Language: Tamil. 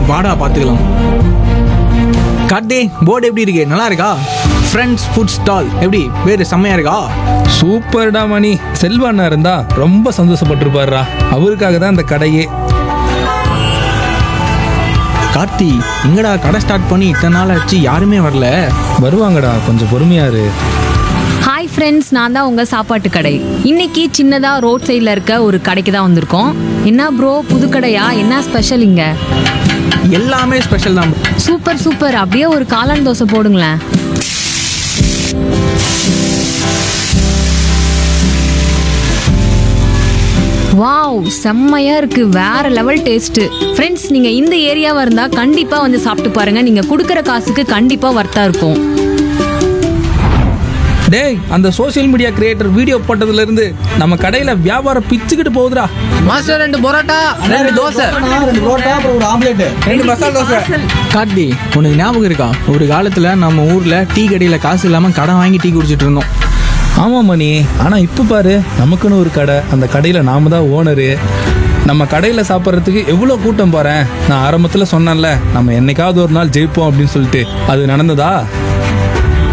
வாடா பார்த்துக்கலாம் கார்த்தி போர்டு எப்படி இருக்கு நல்லா இருக்கா ஃப்ரெண்ட்ஸ் ஃபுட் ஸ்டால் எப்படி பேரு செம்மையா இருக்கா சூப்பர்டா மணி செல்வா அண்ணா இருந்தா ரொம்ப சந்தோஷப்பட்டிருப்பாருடா அவருக்காக தான் இந்த கடையே கார்த்தி எங்கடா கடை ஸ்டார்ட் பண்ணி இத்தனை நாள் ஆச்சு யாருமே வரல வருவாங்கடா கொஞ்சம் பொறுமையா இரு ஹாய் ஃப்ரெண்ட்ஸ் நான் தான் உங்கள் சாப்பாட்டு கடை இன்னைக்கு சின்னதாக ரோட் சைடில் இருக்க ஒரு கடைக்கு தான் வந்திருக்கோம் என்ன ப்ரோ புது கடையா என்ன ஸ்பெஷல் இங்க எல்லாமே ஸ்பெஷல் தான் சூப்பர் சூப்பர் அப்படியே ஒரு காளான் தோசை போடுங்களேன் வாவ் செம்மையா இருக்கு வேற லெவல் டேஸ்ட் ஃப்ரெண்ட்ஸ் நீங்க இந்த ஏரியாவா இருந்தா கண்டிப்பா வந்து சாப்பிட்டு பாருங்க நீங்க கொடுக்குற காசுக்கு கண்டிப்பா வர்த்தா இருக்கும் டேய் அந்த சோஷியல் மீடியா கிரியேட்டர் வீடியோ போட்டதுல இருந்து நம்ம கடையில வியாபாரம் பிச்சுக்கிட்டு போகுதுடா மாஸ்டர் ரெண்டு பரோட்டா ரெண்டு தோசை ரெண்டு மசாலா தோசை கார்த்தி உனக்கு ஞாபகம் இருக்கா ஒரு காலத்துல நம்ம ஊர்ல டீ கடையில காசு இல்லாம கடன் வாங்கி டீ குடிச்சிட்டு இருந்தோம் ஆமா மணி ஆனா இப்ப பாரு நமக்குன்னு ஒரு கடை அந்த கடையில நாம தான் ஓனரு நம்ம கடையில சாப்பிட்றதுக்கு எவ்வளோ கூட்டம் பாரேன் நான் ஆரம்பத்துல சொன்னேன்ல நம்ம என்னைக்காவது ஒரு நாள் ஜெயிப்போம் அப்படின்னு சொல்லிட்டு அது நடந்ததா